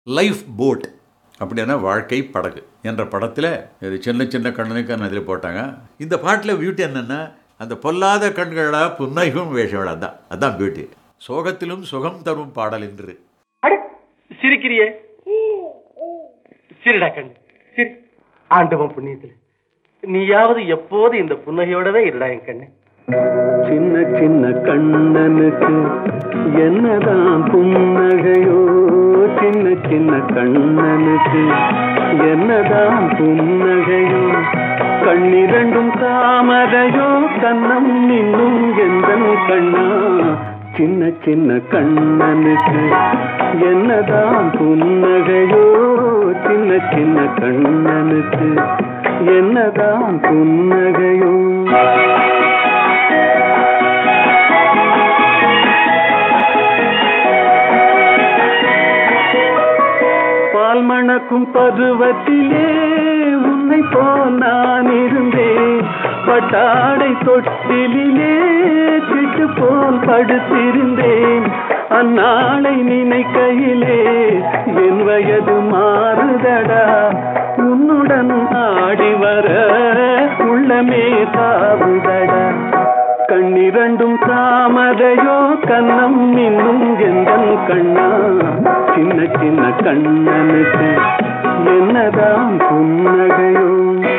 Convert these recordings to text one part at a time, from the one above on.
life boat அப்படின்னா வாழ்க்கை படகு என்ற படத்தில் இது சின்ன சின்ன கண்ணனுக்கு அதில் போட்டாங்க இந்த பாட்டில் பியூட்டி என்னென்னா அந்த பொல்லாத கண்களா புன்னகையும் வேஷவளா தான் அதான் பியூட்டி சோகத்திலும் சுகம் தரும் பாடல் என்று அட சிரிக்கிறியே சிரிடா கண்ணு சிரி ஆண்டவன் புண்ணியத்துல நீயாவது எப்போது இந்த புன்னகையோடவே இருடா என் கண்ணு சின்ன சின்ன கண்ணனுக்கு என்னதான் புன்னகையோ சின்ன சின்ன கண்ணனுக்கு என்னதான் புன்னகையோ கண்ணிரண்டும் தாமரையோ கண்ணம் இன்னும் எந்தன் கண்ணா சின்ன சின்ன கண்ணனுக்கு என்னதான் புன்னகையோ சின்ன சின்ன கண்ணனுக்கு என்னதான் புன்னகையோ பால் மணக்கும் பருவத்திலே உன்னை போல் நான் இருந்தேன் பட்டாடை தொட்டிலே சிட்டு போல் படுத்திருந்தேன் அந்நாளை நினைக்கையிலே என் வயது மாறுதடா உன்னுடன் ஆடி வர உள்ளமே தாவுதடா கண்ணிரண்டும் தாமரையோ கண்ணம் இன்னும் எந்தன் கண்ணா சின்ன சின்ன கண்ணனுக்கு என்னதான் புன்னகையோ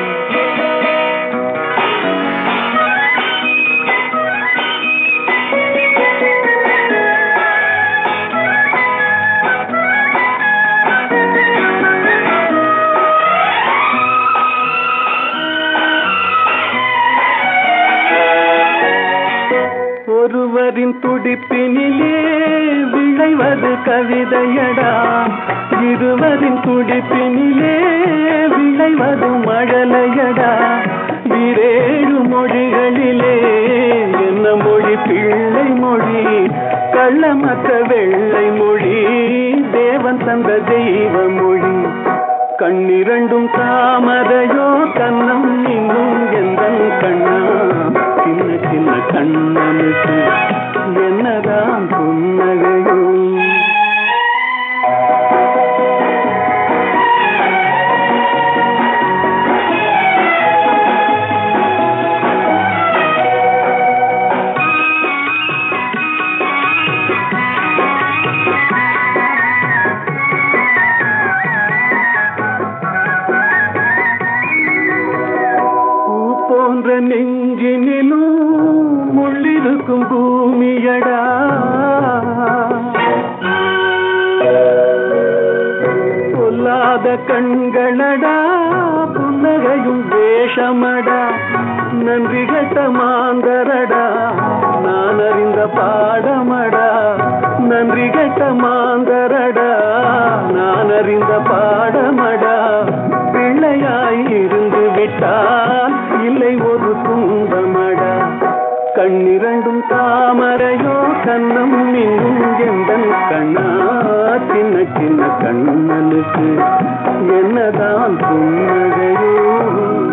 ஒருவரின் துடிப்பினிலே விளைவது கவிதையடா இருவரின் துடிப்பினிலே விளைவது மழலையடா இரேழு மொழிகளிலே என்ன மொழி பிள்ளை மொழி கள்ளமற்ற வெள்ளை மொழி தேவன் தந்த தெய்வ மொழி கண்ணிரண்டும் தாமரையோ கண்ணம் இன்னும் எந்தன் கண்ணா சின்ன சின்ன கண்ணனுக்கு என்னதான் புன்னகையோ பூ போன்ற நெஞ்சினிலும் முள்ளிருக்கும் பூமியடா பொல்லாத கண்களடா புன்னகையும் வேஷமடா நன்றி கட்ட மாந்தரடா நான் அறிந்த பாடமடா நன்றி கட்ட மாந்தரடா நான் அறிந்த பாடமடா பிள்ளையாய் இருந்து விட்டால் இல்லை ஒரு துன்பமடா கண்ணிரண்டும் தாமரையோ கண்ணம் இன்னும் எந்தன் கண்ணா சின்ன சின்ன கண்ணனுக்கு என்னதான் புன்னகையோ